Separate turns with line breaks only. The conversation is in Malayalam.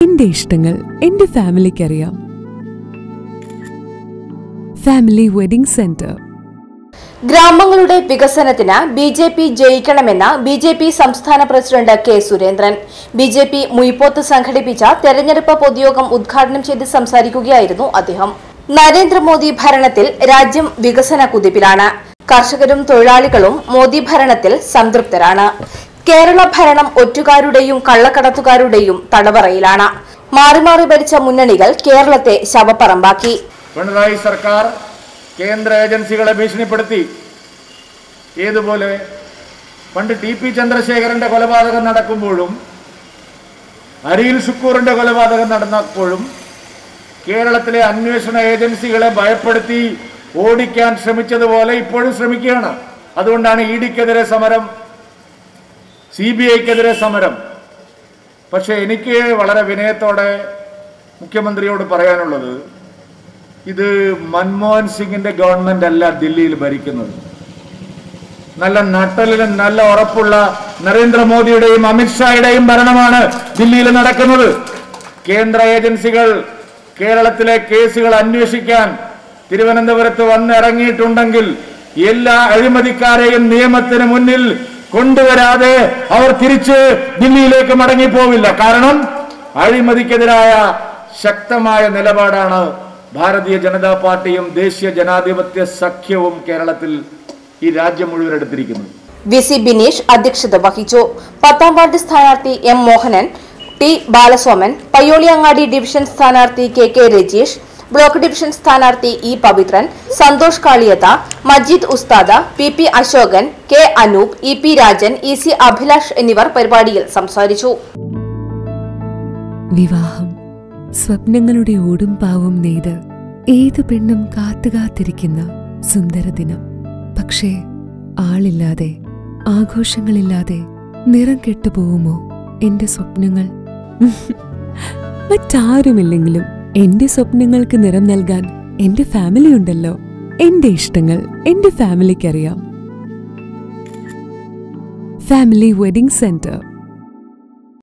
എന്റെ ഇഷ്ടങ്ങൾ എന്റെ ഫാമിലിക്കറിയാം ഫാമിലി വെഡിംഗ് സെന്റർ
ഗ്രാമങ്ങളുടെ വികസനത്തിന് ബി ജെ പി ജയിക്കണമെന്ന് ബി ജെ പി സംസ്ഥാന president K Surendran B J P Muyippoth സംഘടിപ്പിച്ച തെരഞ്ഞെടുപ്പ് പൊതുയോഗം ഉദ്ഘാടനം ചെയ്ത് സംസാരിക്കുകയായിരുന്നു അദ്ദേഹം നരേന്ദ്രമോദി ഭരണത്തിൽ രാജ്യം വികസന കുതിപ്പിലാണ് കർഷകരും തൊഴിലാളികളും മോദി ഭരണത്തിൽ സംതൃപ്തരാണ് കേരള ഭരണം ഒറ്റുകാരുടെയും കള്ളക്കടത്തുകാരുടെയും തടവറയിലാണ് മാറി മാറി ഭരിച്ച മുന്നണികൾ കേരളത്തെ ശവപ്പറമ്പാക്കി
പിണറായി സർക്കാർ കേന്ദ്ര ഏജൻസികളെ ഭീഷണിപ്പെടുത്തി ഏതുപോലെ പണ്ട് ടി പി ചന്ദ്രശേഖരന്റെ കൊലപാതകം നടക്കുമ്പോഴും അരിയിൽ ശുക്കൂറിന്റെ കൊലപാതകം നടന്നപ്പോഴും കേരളത്തിലെ അന്വേഷണ ഏജൻസികളെ ഭയപ്പെടുത്തി ഓടിക്കാൻ ശ്രമിച്ചതുപോലെ ഇപ്പോഴും ശ്രമിക്കുകയാണ് അതുകൊണ്ടാണ് ഇ ഡിക്കെതിരെ സമരം സി ബി ഐക്കെതിരെ സമരം പക്ഷേ എനിക്ക് വളരെ വിനയത്തോടെ മുഖ്യമന്ത്രിയോട് പറയാനുള്ളത് ഇത് മൻമോഹൻ സിംഗിന്റെ ഗവൺമെന്റ് അല്ല ദില്ലിയിൽ ഭരിക്കുന്നത് നല്ല നട്ടലിലും നല്ല ഉറപ്പുള്ള നരേന്ദ്രമോദിയുടെയും അമിത്ഷായുടെയും ഭരണമാണ് ദില്ലിയിൽ നടക്കുന്നത് കേന്ദ്ര ഏജൻസികൾ കേരളത്തിലെ കേസുകൾ അന്വേഷിക്കാൻ തിരുവനന്തപുരത്ത് വന്നിറങ്ങിയിട്ടുണ്ടെങ്കിൽ എല്ലാ അഴിമതിക്കാരെയും നിയമത്തിന് മുന്നിൽ കൊണ്ടുവരാതെ അവർ തിരിച്ച് ദില്ലിയിലേക്ക് മടങ്ങിപ്പോവില്ല കാരണം അഴിമതിക്കെതിരായ ശക്തമായ നിലപാടാണ് ഭാരതീയ ജനതാ പാർട്ടിയും ദേശീയ ജനാധിപത്യ സഖ്യവും കേരളത്തിൽ ഈ രാജ്യം മുഴുവൻ എടുത്തിരിക്കുന്നത്
വി സി ബിനീഷ് അധ്യക്ഷത വഹിച്ചു പത്താം വാർഡ് സ്ഥാനാർത്ഥി M Mohanan T Balasoman Payyoliangadi division സ്ഥാനാർത്ഥി K K Rajeesh block division സ്ഥാനാർത്ഥി E Pavithran Santhosh Kaliyath Majeed Ustad P P Ashokan K Anoop E P Rajan E C Abhilash എന്നിവർ പരിപാടിയിൽ സംസാരിച്ചു
വിവാഹം സ്വപ്നങ്ങളുടെ ഓടും പാവും നെയ്ത് ഏത് പെണ്ണും കാത്തുകാത്തിരിക്കുന്ന സുന്ദര ദിനം പക്ഷേ ആളില്ലാതെ ആഘോഷങ്ങളില്ലാതെ നിറം കെട്ടുപോകുമോ എന്റെ സ്വപ്നങ്ങൾ മറ്റാരുമില്ലെങ്കിലും എന്റെ സ്വപ്നങ്ങൾക്ക് നിറം നൽകാൻ എന്റെ ഫാമിലി ഉണ്ടല്ലോ എന്റെ ഇഷ്ടങ്ങൾ എന്റെ ഫാമിലിക്കറിയാം ഫാമിലി വെഡിംഗ് സെന്റർ